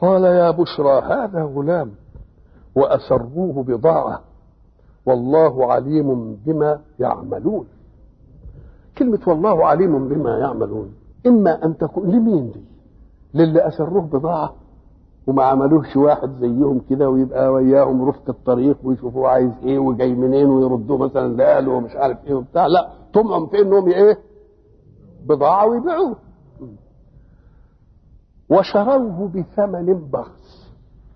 قال يا بشرى هذا غلام وأسروه بضاعة والله عليم بما يعملون كلمة والله عليم بما يعملون إما أن تكون لمين دي للي أسروه بضاعة وما عملوهش واحد زيهم كده ويبقى وياهم رفق الطريق ويشوفوا عايز ايه وجاي منين ويردوه مثلا لاهله ومش عارف ايه وبتاع لا طمعهم في انهم ايه بضاعه ويبيعوه وشروه بثمن بخس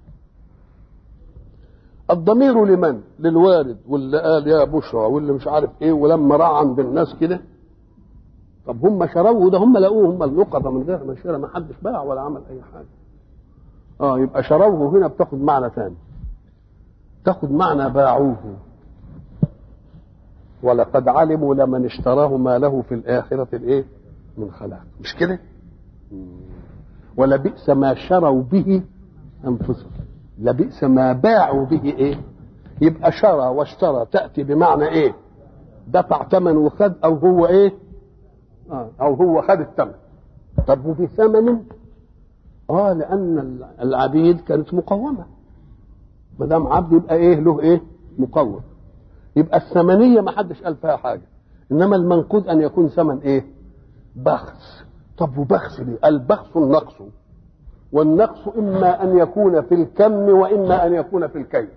الضمير لمن للوارد واللي قال يا بشرى واللي مش عارف ايه ولما راى عند الناس كده طب هم شروه ده هم لقوه هم اللقطه من غير ما شرى ما حدش باع ولا عمل اي حاجه اه يبقى شروه هنا بتاخد معنى ثاني تاخد معنى باعوه ولقد علموا لمن اشتراه ما له في الآخرة الايه من خلاق مش كده ولبئس ما شروا به أنفسهم لبئس ما باعوا به ايه يبقى شرى واشترى تأتي بمعنى ايه دفع ثمن وخد او هو ايه آه او هو خد الثمن طب وبثمن اه لان العبيد كانت مقومه ما دام عبد يبقى ايه له ايه مقوم يبقى الثمنيه ما حدش قال فيها حاجه انما المنقود ان يكون ثمن ايه بخس طب وبخس ليه البخس النقص والنقص اما ان يكون في الكم واما ان يكون في الكيف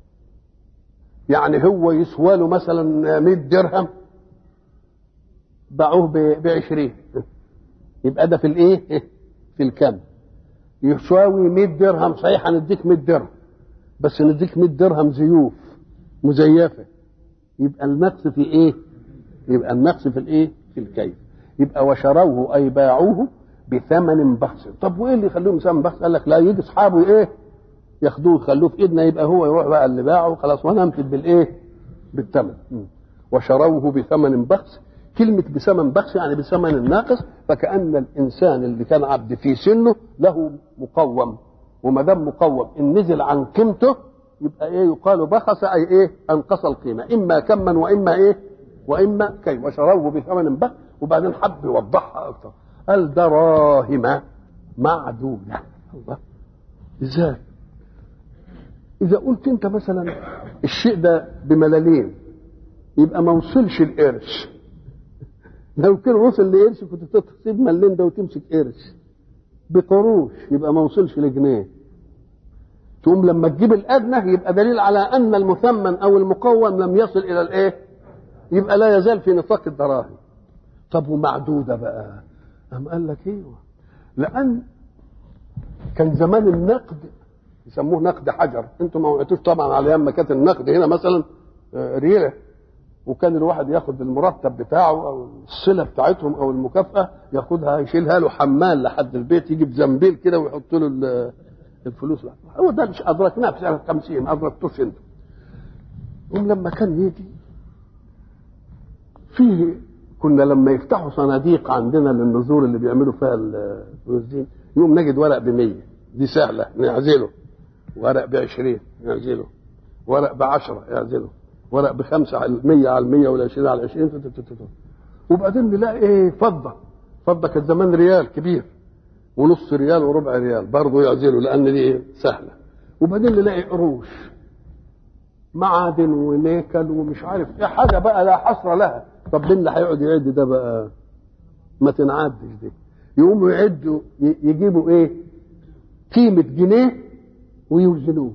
يعني هو يسوى له مثلا 100 درهم باعوه ب 20 يبقى ده في الايه في الكم يساوي 100 درهم صحيح هنديك 100 درهم بس نديك 100 درهم زيوف مزيفه يبقى النقص في ايه يبقى النقص في الايه في الكيف يبقى وشروه اي باعوه بثمن بخس طب وايه اللي يخليهم ثمن بخس قال لك لا يجي اصحابه ايه ياخدوه يخلوه في ايدنا يبقى هو يروح بقى اللي باعه خلاص وانا امسك بالايه بالثمن وشروه بثمن بخس كلمة بثمن بخس يعني بثمن الناقص فكأن الإنسان اللي كان عبد في سنه له مقوم وما دام مقوم إن نزل عن قيمته يبقى إيه يقال بخس أي إيه أنقص القيمة إما كما وإما إيه وإما كي وشروه بثمن بخس وبعدين حب يوضحها أكثر قال دراهم معدودة الله إزاي إذا قلت أنت مثلا الشيء ده بملالين يبقى ما وصلش القرش لو كان وصل لقرش كنت تسيب ملين ده وتمسك قرش بقروش يبقى ما وصلش لجنيه تقوم لما تجيب الادنى يبقى دليل على ان المثمن او المقوم لم يصل الى الايه يبقى لا يزال في نطاق الدراهم طب ومعدوده بقى أم قال لك ايوه لان كان زمان النقد يسموه نقد حجر انتم ما وقعتوش طبعا على ايام ما كانت النقد هنا مثلا ريله وكان الواحد ياخد المرتب بتاعه او الصله بتاعتهم او المكافاه ياخدها يشيلها له حمال لحد البيت يجيب زنبيل كده ويحط له الفلوس هو ده مش ادركناه في سنه 50 ادركتوش انتم هم لما كان يجي فيه كنا لما يفتحوا صناديق عندنا للنذور اللي بيعملوا فيها الفلوس دي يوم نجد ورق ب 100 دي سهله نعزله ورق ب 20 نعزله ورق ب 10 يعزله ورق بخمسة على المية على المية ولا عشرين على عشرين وبعدين نلاقي ايه فضة فضة كانت زمان ريال كبير ونص ريال وربع ريال برضه يعزلوا لأن دي إيه سهلة وبعدين نلاقي قروش معادن ونيكل ومش عارف ايه حاجة بقى لا حصر لها طب مين اللي هيقعد يعد ده بقى ما تنعدش دي يقوموا يعدوا يجيبوا ايه قيمة جنيه ويوزنوه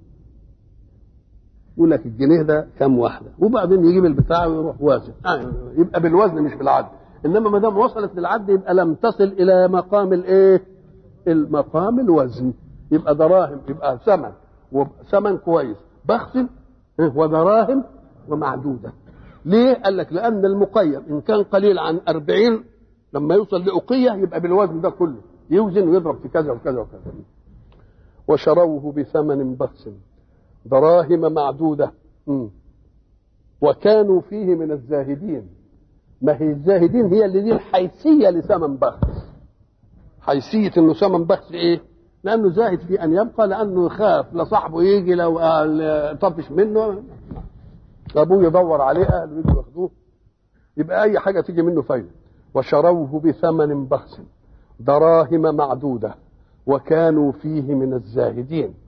يقول لك الجنيه ده كام واحده وبعدين يجيب البتاع ويروح وازن آه يبقى بالوزن مش بالعد انما ما دام وصلت للعد يبقى لم تصل الى مقام الايه المقام الوزن يبقى دراهم يبقى ثمن وثمن كويس بخس ودراهم ومعدوده ليه قال لك لان المقيم ان كان قليل عن أربعين لما يوصل لأقية يبقى بالوزن ده كله يوزن ويضرب في كذا وكذا وكذا وشروه بثمن بخس دراهم معدودة م. وكانوا فيه من الزاهدين ما هي الزاهدين هي اللي دي الحيثية لثمن بخس حيثية انه ثمن بخس ايه لانه زاهد في ان يبقى لانه يخاف لصاحبه يجي لو طفش منه ابوه يدور عليه اهله يجوا ياخدوه يبقى اي حاجه تيجي منه فايده وشروه بثمن بخس دراهم معدوده وكانوا فيه من الزاهدين